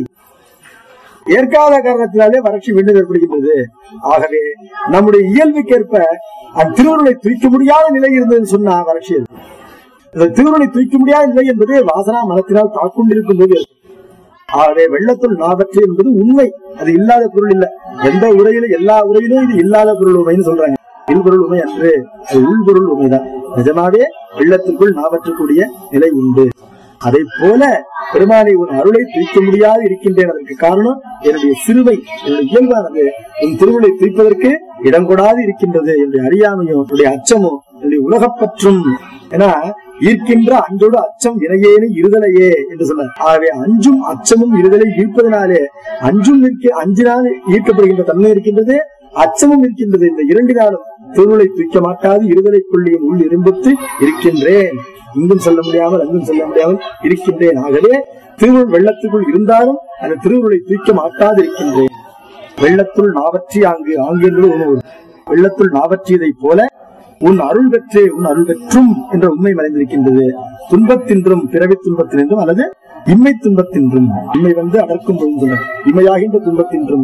ஏற்காத காரணத்தினாலே வறட்சி மீண்டும் ஏற்படுகின்றது ஆகவே நம்முடைய இயல்புக்கேற்ப அந்த திருவுருளை தூய்க்க முடியாத நிலை இருந்ததுன்னு சொன்னா வறட்சி அது. இந்த திருவுருளை தூய்க்க முடியாத நிலை என்பது வாசனா மனத்தினால் தாக்குண்டிருக்கும் போது ஏற்படும். ஆகவே வெள்ளத்துள் நாவற்று என்பது உண்மை அது இல்லாத பொருள் இல்ல எந்த உரையிலும் எல்லா உரையிலும் இது இல்லாத பொருள் உண்மைன்னு சொல்றாங்க இல்பொருள் உண்மை அன்று அது உள்பொருள் உண்மைதான் நிஜமாவே வெள்ளத்துக்குள் நாவற்றக்கூடிய நிலை உண்டு அதை போல பெருமானை உன் அருளை தூய்க்க முடியாது இருக்கின்றேன் அதற்கு காரணம் என்னுடைய சிறுமை என்னுடைய இயல்பானது உன் திருவுளை தூய்ப்பதற்கு இடம் கொடாது இருக்கின்றது என்னுடைய அறியாமையும் என்னுடைய அச்சமும் என்னுடைய உலகப்பற்றும் ஏன்னா ஈர்க்கின்ற அன்றோடு அச்சம் இணையேனு இருதலையே என்று சொன்னார் ஆகவே அஞ்சும் அச்சமும் இருதலை ஈர்ப்பதனாலே அஞ்சும் இருக்க அஞ்சினால் ஈர்க்கப்படுகின்ற தன்மை இருக்கின்றது அச்சமும் இருக்கின்றது இந்த இரண்டினாலும் திருவுளை தூய்க்க மாட்டாது இருதலை கொள்ளியின் உள் இரும்பித்து இருக்கின்றேன் இங்கும் சொல்ல முடியாமல் அங்கும் சொல்ல முடியாமல் இருக்கின்றேன் ஆகவே திருவுள் வெள்ளத்துக்குள் இருந்தாலும் அந்த திருவுருளை தூய்க்க மாட்டாது இருக்கின்றேன் வெள்ளத்துள் நாவற்றி ஆங்கு ஆங்கு என்பது உணவு வெள்ளத்துள் நாவற்றியதைப் போல உன் அருள் பெற்றே உன் அருள் பெற்றும் என்ற உண்மை மறைந்திருக்கின்றது துன்பத்தின்றும் பிறவி துன்பத்தினின்றும் அல்லது இம்மை துன்பத்தின்றும் இம்மை வந்து அடர்க்கும் பொழுது இம்மையாகின்ற துன்பத்தின்றும்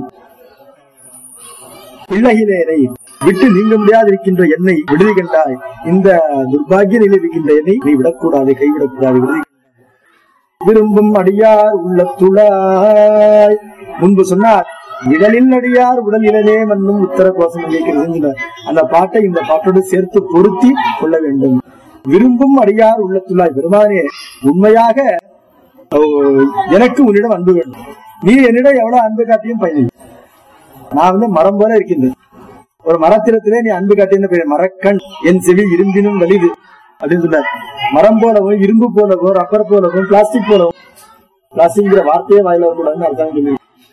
பிள்ளையிலேனை விட்டு நீங்க முடியாதிருக்கின்ற என்னை விடுதி கண்டாய் இந்த துர்பாகிய நிலை இருக்கின்ற என்னை நீ விடக்கூடாது கைவிடக்கூடாது விடுதி விரும்பும் அடியார் உள்ளத்துளாய் முன்பு சொன்னார் விடலில் அடியார் உடலிலே மண்ணும் உத்தர கோஷம் கேட்கிறது அந்த பாட்டை இந்த பாட்டோடு சேர்த்து பொருத்தி கொள்ள வேண்டும் விரும்பும் அடியார் உள்ளத்துள்ளாய் பெருமானே உண்மையாக ஓ, எனக்கு உன்னிடம் அன்பு வேண்டும் நீ என்னிடம் எவ்வளவு அன்பு காட்டியும் பயனில்லை நான் வந்து மரம் போல இருக்கின்றேன் ஒரு மரத்திரத்திலே நீ அன்பு காட்டின பேர் மரக்கண் என் செவி இரும்பினும் வலிது அப்படின்னு சொன்னார் மரம் போலவும் இரும்பு போலவும் ரப்பர் போலவும் பிளாஸ்டிக் போலவும் பிளாஸ்டிக்ங்கிற வார்த்தையே வாயில வரக்கூடாதுன்னு அர்த்தம் சொல்லி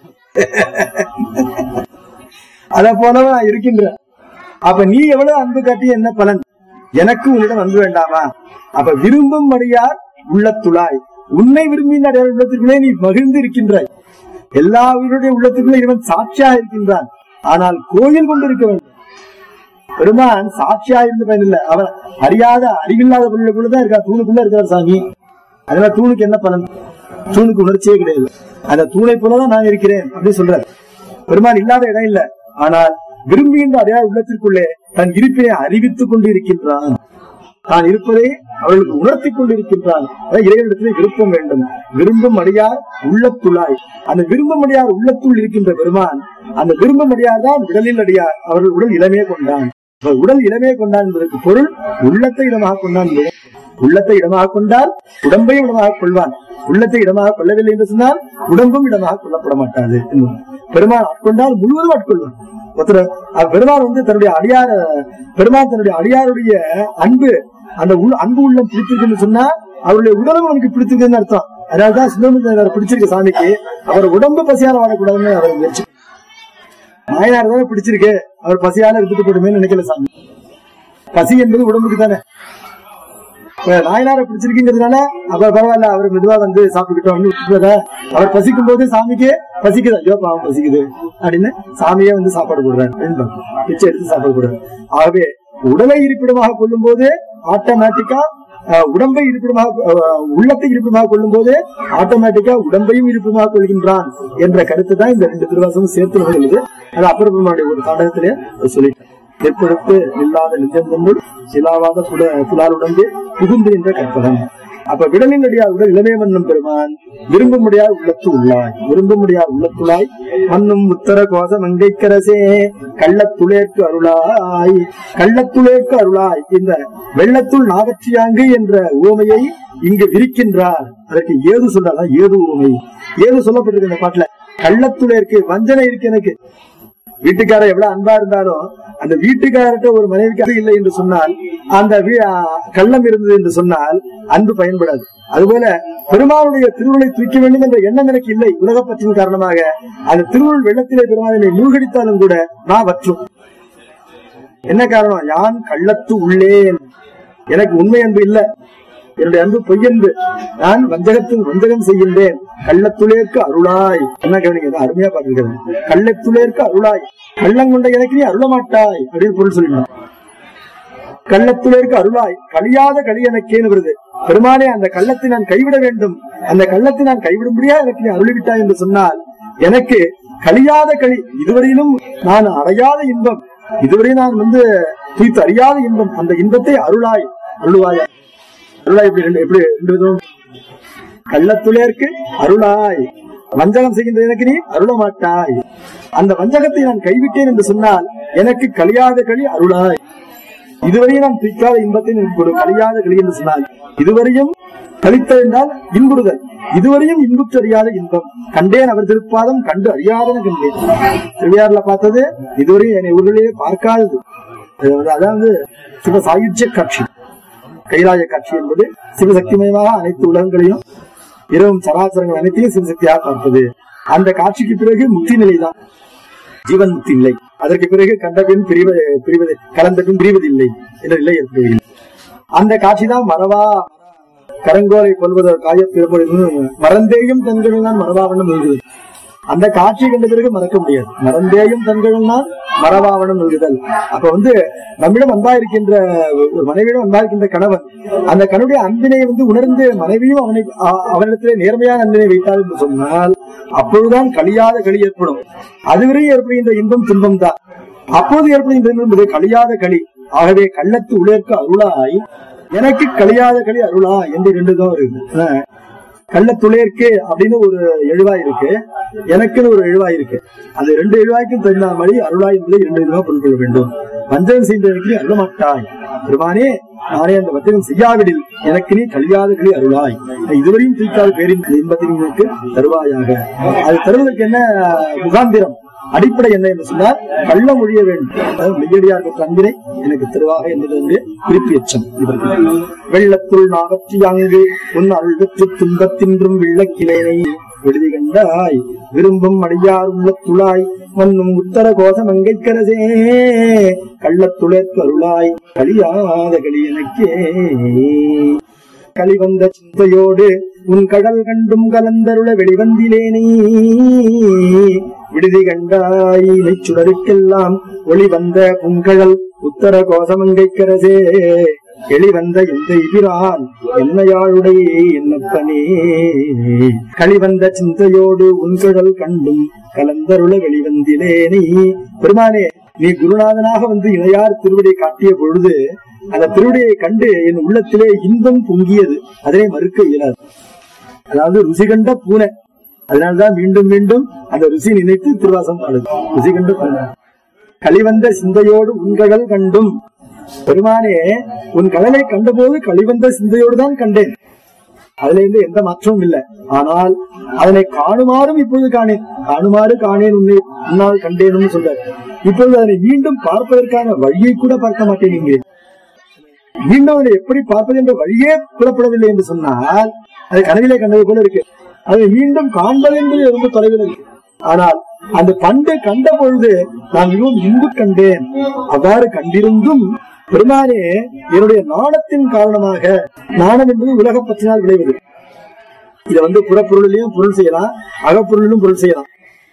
அத போலவும் நான் இருக்கின்றேன் அப்ப நீ எவ்வளவு அன்பு காட்டி என்ன பலன் எனக்கு உன்னிடம் அன்பு வேண்டாமா அப்ப விரும்பும் அடியார் உள்ளத்துளாய் உன்னை விரும்பின அடியார் உள்ளத்திற்குள்ளே நீ மகிழ்ந்து இருக்கின்றாய் எல்லா உயிருடைய உள்ளத்துக்குள்ளே இவன் சாட்சியா இருக்கின்றான் ஆனால் கோயில் கொண்டு இருக்க வேண்டும் பெருமான் சாட்சியா இருந்து பயனில்லை அவன் அறியாத அறிவில்லாத பொருளுக்குள்ளதான் இருக்கா தூணுக்குள்ள இருக்கிறார் சாமி அதனால தூணுக்கு என்ன பலன் தூணுக்கு உணர்ச்சியே கிடையாது அந்த தூணை போலதான் நான் இருக்கிறேன் அப்படின்னு சொல்றாரு பெருமான் இல்லாத இடம் இல்ல ஆனால் விரும்புகின்ற அடையாள உள்ளத்திற்குள்ளே தன் இருப்பினை அறிவித்துக் கொண்டு இருக்கின்றான் தான் இருப்பதை அவர்களுக்கு உணர்த்தி கொண்டிருக்கின்றான் அதான் இறைவனிடத்திலே விருப்பம் வேண்டும் விரும்பும் அடியார் உள்ளத்துள்ளாய் அந்த விரும்பும் அடியார் உள்ளத்துள் இருக்கின்ற பெருமான் அந்த விரும்பும் அடியார் தான் உடலில் அடியார் அவர்கள் உடல் இளமே கொண்டான் அப்ப உடல் இளமே கொண்டான் என்பதற்கு பொருள் உள்ளத்தை இடமாக கொண்டான் என்பது. உள்ளத்தை இடமாக கொண்டால் உடம்பையும் இடமாக கொள்வான் உள்ளத்தை இடமாக கொள்ளவில்லை என்று சொன்னால் உடம்பும் இடமாக கொள்ளப்பட மாட்டாது என்பது. பெருமான் ஆட்கொண்டால் முழுவதும் ஆட்கொள்வார் ஒருத்தர் அஹ், பெருமான் வந்து தன்னுடைய அடியார பெருமான் தன்னுடைய அடியாருடைய அன்பு அந்த உள் அன்பு உள்ளம் பிடிச்சிருக்குன்னு சொன்னா அவருடைய உடலும் அவனுக்கு பிடிச்சிருக்குன்னு அர்த்தம் அதனாலதான் சுந்தரமூர்த்தி பிடிச்சிருக்கு சாமிக்கு அவர் உடம்பு பசியால வாழக்கூடாதுன்னு அவர் முயற்சி நாயனார் தானே பிடிச்சிருக்கு அவர் பசியால இருந்துட்டு போடுமே நினைக்கல சாமி பசி என்பது உடம்புக்கு தானே இப்ப நாயனாரை பிடிச்சிருக்குங்கிறதுனால அவர் பரவாயில்ல அவர் மெதுவா வந்து சாப்பிட்டுக்கிட்டோம் விட்டுறத அவர் பசிக்கும் போது சாமிக்கு பசிக்குது ஐயோ பாவம் பசிக்குது அப்படின்னு சாமியே வந்து சாப்பாடு போடுறாரு அப்படின்னு பார்க்கணும். பிச்சை எடுத்து சாப்பாடு போடுறாரு ஆகவே உடலை இருப்பிடமாக கொள்ளும் போது ஆட்டோமேட்டிக்கா உடம்பை இருப்பிடமாக அஹ், உள்ளத்தை இருப்பிடமாக கொள்ளும் போது ஆட்டோமேட்டிக்கா உடம்பையும் இருப்பிடமாக கொள்கின்றான் என்ற கருத்து தான் இந்த ரெண்டு திருவாசமும் சேர்த்து வருகிறது அது அப்பரபெருமானுடைய ஒரு நாடகத்திலே சொல்லிட்டார் நெற்பொழுத்து இல்லாத நெஞ்சந்தொன்று சிலாவாத புல புலால் உடம்பு புகுந்து என்ற கற்பகம் அப்ப விடலின் அடியார் உடல் இளமே மன்னும் பெருமான் விரும்ப முடியாத உள்ளத்து உள்ளாய் விரும்ப முடியாத உள்ளத்துளாய் மன்னும் உத்தர கோச மங்கைக்கரசே கள்ளத்துளேற்கு அருளாய் கள்ளத்துளேற்கு அருளாய் இந்த வெள்ளத்துள் நாகச்சியாங்கு என்ற உவமையை இங்கு விரிக்கின்றார் அதற்கு ஏது சொல்றாரா ஏது உவமை ஏது சொல்லப்பட்டிருக்கு இந்த பாட்டுல கள்ளத்துளேற்கு வஞ்சனை இருக்கு எனக்கு வீட்டுக்காரர் எவ்வளவு அன்பா இருந்தாலும் அந்த வீட்டுக்காரர்கிட்ட ஒரு மனைவிக்கு அன்பு இல்லை என்று சொன்னால் அந்த வீ- ஆ, கள்ளம் இருந்தது என்று சொன்னால் அன்பு பயன்படாது அதுபோல பெருமாளுடைய திருவுளை தூக்க வேண்டும் என்ற எண்ணம் எனக்கு இல்லை உலகப்பற்றின் காரணமாக அந்த திருவுள் வெள்ளத்திலே பெருமாளை மூழ்கடித்தாலும் கூட நான் வற்றும் என்ன காரணம் யான் கள்ளத்து உள்ளேன் எனக்கு உண்மை அன்பு இல்ல என்னுடைய அன்பு பொய்யன்பு நான் வஞ்சகத்தில் வஞ்சகம் செய்கின்றேன் கள்ளத்துளேற்கு அருளாய் என்ன கவனிங்க இது அருமையா பாத்துருக்கேன் கள்ளத்துளேற்கு அருளாய் கள்ளம் கொண்ட எனக்கு நீ அருள மாட்டாய் அப்படின்னு பொருள் சொல்லிடணும் கள்ளத்துளேற்கு அருளாய் கழியாத களி எனக்கேன்னு வருது பெருமானே அந்த கள்ளத்தை நான் கைவிட வேண்டும் அந்த கள்ளத்தை நான் கைவிடும்படியா எனக்கு நீ அருளிவிட்டாய் என்று சொன்னால் எனக்கு கழியாத களி இதுவரையிலும் நான் அடையாத இன்பம் இதுவரை நான் வந்து தூய்த்து அறியாத இன்பம் அந்த இன்பத்தை அருளாய் அருள்வாய் அருளாய் எப்படி ரெண்டு எப்படி ரெண்டு விதம் கள்ளத்துளேற்கு அருளாய் வஞ்சகம் செய்கின்ற எனக்கு நீ அருள மாட்டாய் அந்த வஞ்சகத்தை நான் கைவிட்டேன் என்று சொன்னால் எனக்கு கழியாத களி அருளாய் இதுவரையும் நான் பிடிக்காத இன்பத்தை எனக்கு ஒரு கழியாத களி என்று சொன்னால் இதுவரையும் கழித்த என்றால் இன்புறுதல் இதுவரையும் இன்புற்று அறியாத இன்பம் கண்டேன் அவர் திருப்பாதம் கண்டு அறியாதன கண்டேன் திருவியாறுல பார்த்தது இதுவரையும் என்னை ஊரிலேயே பார்க்காதது அது வந்து- அதாவது சிவ சாயுஜ்ய காட்சி கைலாய காட்சி என்பது சிவசக்திமயமாக அனைத்து உலகங்களையும் இரவும் சராசரங்கள் அனைத்தையும் சிவசக்தியாக பார்ப்பது அந்த காட்சிக்கு பிறகு முக்தி நிலைதான் ஜீவன் முக்தி நிலை அதற்கு பிறகு கண்ட பின் பிரிவது பிரிவது கலந்த பின் பிரிவதில்லை என்ற நிலை ஏற்படுகிறது அந்த காட்சி தான் மறவா கரங்கோலை கொள்வதற்கு காயப்பிறப்பொழுது மறந்தேயும் தன்களில் தான் மறவாவணம் எழுதுவது அந்த காட்சி கண்ட பிறகு மறக்க முடியாது மறந்தேயும் தன்களில் தான் மறவாவணம் எழுதுதல் அப்ப வந்து நம்மிடம் அன்பா இருக்கின்ற ஒரு மனைவியிடம் அன்பா இருக்கின்ற கணவன் அந்த கணவனுடைய அன்பினை வந்து உணர்ந்து மனைவியும் அவனை அ- அவனிடத்திலே நேர்மையான அன்பினை வைத்தார் என்று சொன்னால் அப்பொழுதுதான் கழியாத களி ஏற்படும் அதுவரை ஏற்படுகின்ற இன்பம் துன்பம் தான் அப்போது ஏற்படுகின்ற இன்பம் என்பது கழியாத களி ஆகவே கள்ளத்து உலர்க்கு அருளாய் எனக்கு கழியாத களி அருளா என்று ரெண்டு தான் இருக்கு அஹ் கள்ளத்துளையர்க்கு அப்படின்னு ஒரு எழுவாய் இருக்கு எனக்குன்னு ஒரு எழுவாய் இருக்கு அந்த ரெண்டு எழுவாய்க்கும் தகுந்த மாதிரி அருளாய் என்பதை இரண்டு விதமா பொருள் கொள்ள வேண்டும் வஞ்சகம் செய்ததற்கு நீ அருள மாட்டாய் பெருமானே நானே அந்த வஞ்சகம் செய்யாவிடில் எனக்கு நீ கழியாத களி அருளாய் இதுவரையும் தீக்காத பேரின் இன்பத்தை நீ எனக்கு தருவாயாக அது தருவதற்கு என்ன முகாந்திரம் அடிப்படை என்ன என்று சொன்னால் கள்ள மொழிய வேண்டும் அதாவது மெய்யடியார் பெற்ற அன்பினை எனக்கு தருவாக என்பது வந்து குறிப்பு எச்சம் இதற்கு வெள்ளத்துள் நாகற்றி அங்கு உன் அருள் பெற்று துன்பத்தின்றும் வெள்ளக்கிளேனை விடுதி கண்டாய் விரும்பும் அடியார் உள்ளத்துளாய் மன்னும் உத்தர கோச மங்கைக்கரசே கள்ளத்துளேற்கு அருளாய் கலியாத களி எனக்கே களிவந்த சிந்தையோடு உன் கடல் கண்டும் கலந்தருள வெளிவந்திலேனே விடுதி கண்டாய் நெச்சுடருக்கெல்லாம் ஒளி வந்த உங்கழல் உத்தர கோசமங்கைக்கரசே எளிவந்த எந்த இபிரான் என்னையாளுடைய என்னப்பனே களிவந்த சிந்தையோடு உன்கழல் கண்டும் கலந்தருள வெளிவந்திலேனே பெருமானே நீ குருநாதனாக வந்து இணையார் திருவடியை காட்டிய பொழுது அந்த திருவடியை கண்டு என் உள்ளத்திலே இன்பம் பொங்கியது அதனை மறுக்க இயலாது அதாவது ருசி கண்ட பூனை அதனால்தான் மீண்டும் மீண்டும் அந்த ருசி நினைத்து திருவாசம் பாடுது ருசி கண்ட பூனை களிவந்த சிந்தையோடு உன்கடல் கண்டும் பெருமானே உன் கடலை கண்டபோது களிவந்த சிந்தையோடு தான் கண்டேன் அதுல இருந்து எந்த மாற்றமும் இல்லை ஆனால் அதனை காணுமாறும் இப்பொழுது காணேன் காணுமாறு காணேன் உன்னை முன்னால் கண்டேனும் சொல்றார் இப்பொழுது அதனை மீண்டும் பார்ப்பதற்கான வழியை கூட பார்க்க மாட்டேன் இங்கே மீண்டும் அதை எப்படி பார்ப்பது என்ற வழியே புலப்படவில்லை என்று சொன்னால் அது கனவிலே கண்டது போல இருக்கு அதை மீண்டும் காண்பது என்பது ரொம்ப தொலைவில் இருக்கு ஆனால் அந்த பண்டு கண்ட பொழுது நான் மிகவும் இன்பு கண்டேன் அவ்வாறு கண்டிருந்தும் பெருமானே என்னுடைய நாணத்தின் காரணமாக நாணம் என்பது உலக பற்றினால் விளைவது இதை வந்து புறப்பொருளிலையும் பொருள் செய்யலாம் அகப்பொருளிலும் பொருள் செய்யலாம்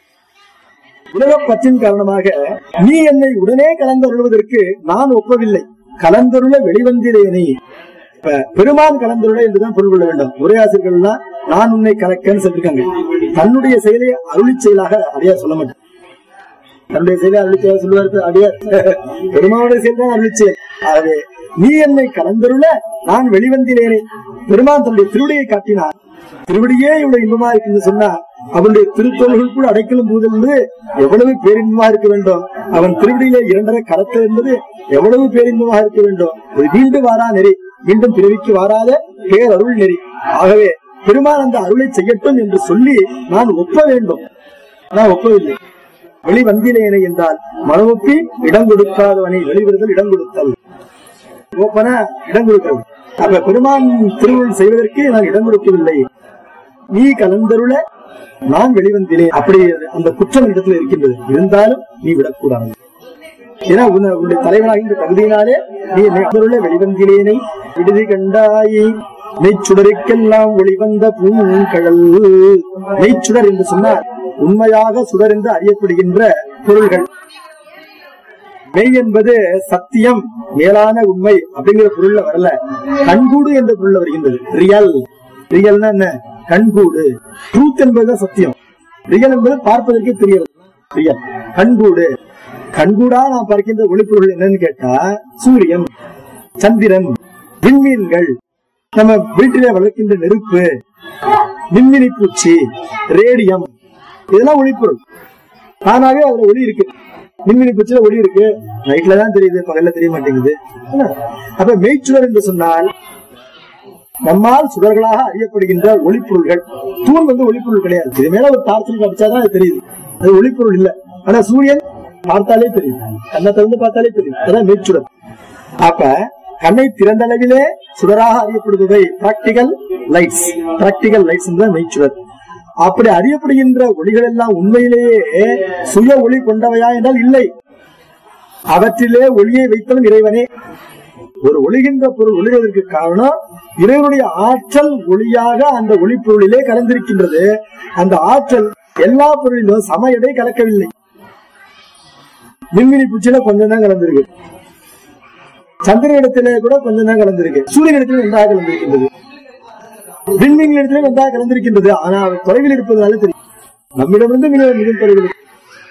உலக பற்றின் காரணமாக நீ என்னை உடனே கலந்தருள்வதற்கு நான் ஒப்பவில்லை கலந்தருள வெளிவந்திலேனே இப்ப பெருமான் கலந்துருள என்றுதான் பொருள் கொள்ள வேண்டும் உரையாசிரியர்கள்லாம் நான் உன்னை கலக்கன்னு சொல்லிருக்காங்க தன்னுடைய செயலை அருளி செயலாக அடியார் சொல்ல மாட்டேன் தன்னுடைய செயலை அருளி செயலாக சொல்லுவார் அடியார் பெருமானுடைய செயல் தான் அருளி செயல் ஆகவே நீ என்னை கலந்தருள நான் வெளிவந்திலேனே பெருமான் தன்னுடைய திருவடியை காட்டினார் திருவடியே இவ்வளவு இன்பமா இருக்குன்னு சொன்னா அவனுடைய திருத்தோள்கள் கூட அடைக்கலும் புகுதல் என்பது எவ்வளவு பேரின்பமா இருக்க வேண்டும் அவன் திருவடியிலே இரண்டரை கலத்தல் என்பது எவ்வளவு பேரின்பமா இருக்க வேண்டும் இது மீண்டும் வாரா நெறி மீண்டும் பிறவிக்கு வாராத பேரருள் நெறி ஆகவே பெருமான் அந்த அருளை செய்யட்டும் என்று சொல்லி நான் ஒப்ப வேண்டும் நான் ஒப்பவில்லை வெளிவந்திலேனை என்றால் மனமொப்பி இடம் கொடுக்காதவனை வெளிவருதல் இடம் கொடுத்தல் ஓப்பன இடம் கொடுக்கிறது அப்ப பெருமான் திருவுள் செய்வதற்கு நான் இடம் கொடுக்கவில்லை நீ கலந்தருள நான் வெளிவந்திலேன் அப்படி அந்த குற்றம் இடத்துல இருக்கின்றது இருந்தாலும் நீ விடக்கூடாது ஏன்னா உன்னை- உன்னுடைய தலைவனாகின்ற தகுதியினாலே நீ நெய்தருள வெளிவந்திலேனை விடுதி கண்டாயி மெய்ச்சுடருக்கெல்லாம் ஒளிவந்த பூங்கழல் மெய்ச்சுடர் என்று சொன்னால் உண்மையாக சுடர் என்று அறியப்படுகின்ற பொருள்கள் மெய் என்பது சத்தியம் மேலான உண்மை அப்படிங்கிற பொருள்ல வரல கண்கூடு என்ற பொருள்ல வருகின்றது ரியல் ரியல்னா என்ன கண்கூடு ட்ரூத் என்பதுதான் சத்தியம் ரியல் என்பது பார்ப்பதற்கு தெரியாது ரியல் கண்கூடு கண்கூடா நாம் பார்க்கின்ற ஒளிப்பொருள் என்னன்னு கேட்டா சூரியன் சந்திரன் விண்மீன்கள் நம்ம வீட்டிலே வளர்க்கின்ற நெருப்பு மின்மினி பூச்சி ரேடியம் இதெல்லாம் ஒளிப்பொருள் தானாவே அதுல ஒளி இருக்கு மின்மினி பூச்சியில ஒளி இருக்கு நைட்ல தான் தெரியுது பகல்ல தெரிய மாட்டேங்குது என்ன? அப்ப மெய்ச்சுடர் என்று சொன்னால் நம்மால் சுடர்களாக அறியப்படுகின்ற ஒளிப்பொருள்கள் தூண் வந்து ஒளிப்பொருள் கிடையாது இது மேல ஒரு டார்ச்சல் காமிச்சாதான் அது தெரியுது அது ஒளிப்பொருள் இல்ல ஆனா சூரியன் பார்த்தாலே தெரியும் கண்ணை திறந்து பார்த்தாலே தெரியும் அதான் மெய்ச்சுடர் அப்ப கண்ணை திறந்த அளவிலே சுடராக அறியப்படுபவை பிராக்டிகல் லைட்ஸ் பிராக்டிகல் லைட்ஸ் என்பது மெய்ச்சுடர் அப்படி அறியப்படுகின்ற ஒளிகள் எல்லாம் உண்மையிலேயே சுய ஒளி கொண்டவையா என்றால் இல்லை அவற்றிலே ஒளியை வைத்தவன் இறைவனே ஒரு ஒளிகின்ற பொருள் ஒளிவதற்கு காரணம் இறைவனுடைய ஆற்றல் ஒளியாக அந்த ஒளிப்பொருளிலே கலந்திருக்கின்றது அந்த ஆற்றல் எல்லா பொருளிலும் சம எடை கலக்கவில்லை மின்மினி பூச்சியில கொஞ்சம் தான் கலந்திருக்கு சந்திர இடத்திலே கூட கொஞ்சம் தான் கலந்திருக்கு சூரியன் இடத்திலே நன்றாக கலந்திருக்கின்றது விண்மீன் இடத்திலே நன்றாக கலந்திருக்கின்றது ஆனா அது தொலைவில் இருப்பதனால தெரியும் நம்மிடமிருந்து மிக மிக தொலைவில் இருக்கு.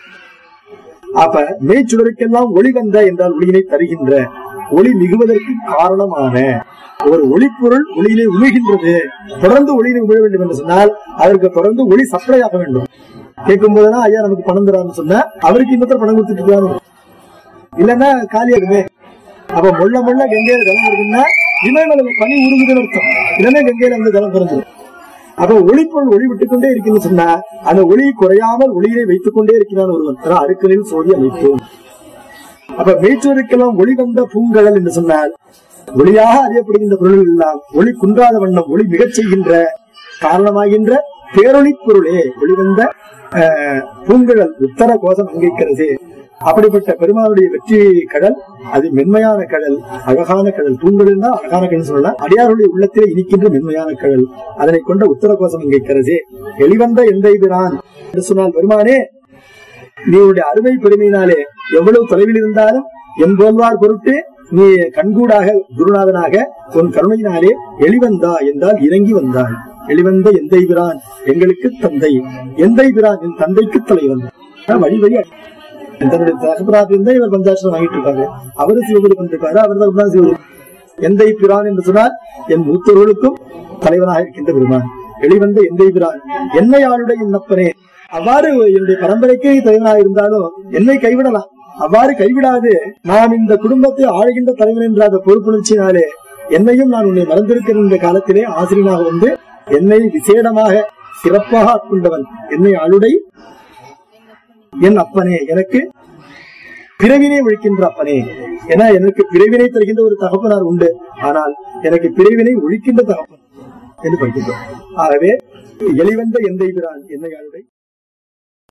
அப்ப மெய்ச்சுடருக்கெல்லாம் ஒளி வந்த என்றால் ஒளியினை தருகின்ற ஒளி மிகுவதற்கு காரணமான ஒரு ஒளிப்பொருள் ஒளியிலே உமிழ்கின்றது தொடர்ந்து ஒளியினை உமிழ வேண்டும் என்று சொன்னால் அதற்கு தொடர்ந்து ஒளி சப்ளை ஆக வேண்டும் கேட்கும் போதுதான் ஐயா நமக்கு பணம் தரான்னு சொன்னா அவருக்கு இன்னொருத்தர் பணம் கொடுத்துட்டு இருக்காரு இல்லன்னா காலியாகுமே அப்ப முள்ள முள்ள கங்கையில ஜலம் வருதுன்னா இமயமலை பனி உருகுதுன்னு அர்த்தம் இல்லன்னா கங்கையில வந்து ஜலம் குறைஞ்சிடும் அப்ப ஒளிப்பொருள் ஒளி விட்டுக் கொண்டே இருக்குன்னு சொன்னா அந்த ஒளி குறையாமல் ஒளியை வைத்துக் கொண்டே இருக்கிறான் ஒருவன் அதான் அடுக்கலில் சோதி அமைப்பு அப்ப மேய்ச்சோருக்கெல்லாம் ஒளி வந்த பூங்கடல் என்று சொன்னால் ஒளியாக அறியப்படுகின்ற பொருள்கள் எல்லாம் ஒளி குன்றாத வண்ணம் ஒளி மிகச் செய்கின்ற காரணமாகின்ற பேரொளி பொருளே ஒளிவந்த அஹ், பூங்கடல் உத்தர கோஷம் அங்கைக்கிறது அப்படிப்பட்ட பெருமானுடைய வெற்றி கடல் அது மென்மையான கடல் அழகான கடல் பூங்கடல் தான் அழகான கடல் சொல்லலாம் அடியாருடைய உள்ளத்திலே இனிக்கின்ற மென்மையான கடல் அதனை கொண்ட உத்தர கோஷம் அங்கைக்கிறது வெளிவந்த எந்தை பிரான் என்று சொன்னால் பெருமானே நீ உன்னுடைய அருமை பெருமையினாலே எவ்வளவு தொலைவில் இருந்தாலும் என் போல்வார் பொருட்டு நீ கண்கூடாக குருநாதனாக உன் கருணையினாலே எளிவந்தா என்றால் இறங்கி வந்தாய் எளிவந்த எந்தை பிரான் எங்களுக்கு தந்தை எந்தை பிரான் என் தந்தைக்கு தலைவன் அதான் வழி வழி தன்னுடைய தகப்பனாக இருந்தா இவர் பஞ்சாட்சரம் வாங்கிட்டு இருக்காரு அவரு சிவபுரி பண்ணிருக்காரு அவர் தான் சிவபுரி எந்தை பிரான் என்று சொன்னால் என் மூத்தவர்களுக்கும் தலைவனாக இருக்கின்ற பெருமான் வெளிவந்த எந்தை பிரான் என்னை ஆளுடைய என்னப்பனே அவ்வாறு என்னுடைய பரம்பரைக்கே தலைவனாக இருந்தாலும் என்னை கைவிடலாம் அவ்வாறு கைவிடாது நான் இந்த குடும்பத்தை ஆளுகின்ற தலைவன் என்ற அந்த பொறுப்புணர்ச்சியினாலே என்னையும் நான் உன்னை மறந்திருக்கிற இந்த காலத்திலே ஆசிரியனாக வந்து என்னை விசேடமாக சிறப்பாக ஆட்கொண்டவன் என்னை அழுடை என் அப்பனே எனக்கு பிறவினை ஒழிக்கின்ற அப்பனே ஏன்னா எனக்கு பிறவினை தருகின்ற ஒரு தகப்பனார் உண்டு ஆனால் எனக்கு பிறவினை ஒழிக்கின்ற தகப்பன் என்று படிக்கின்றோம் ஆகவே எளிவந்த எந்தை பிரான் என்னை அழுடை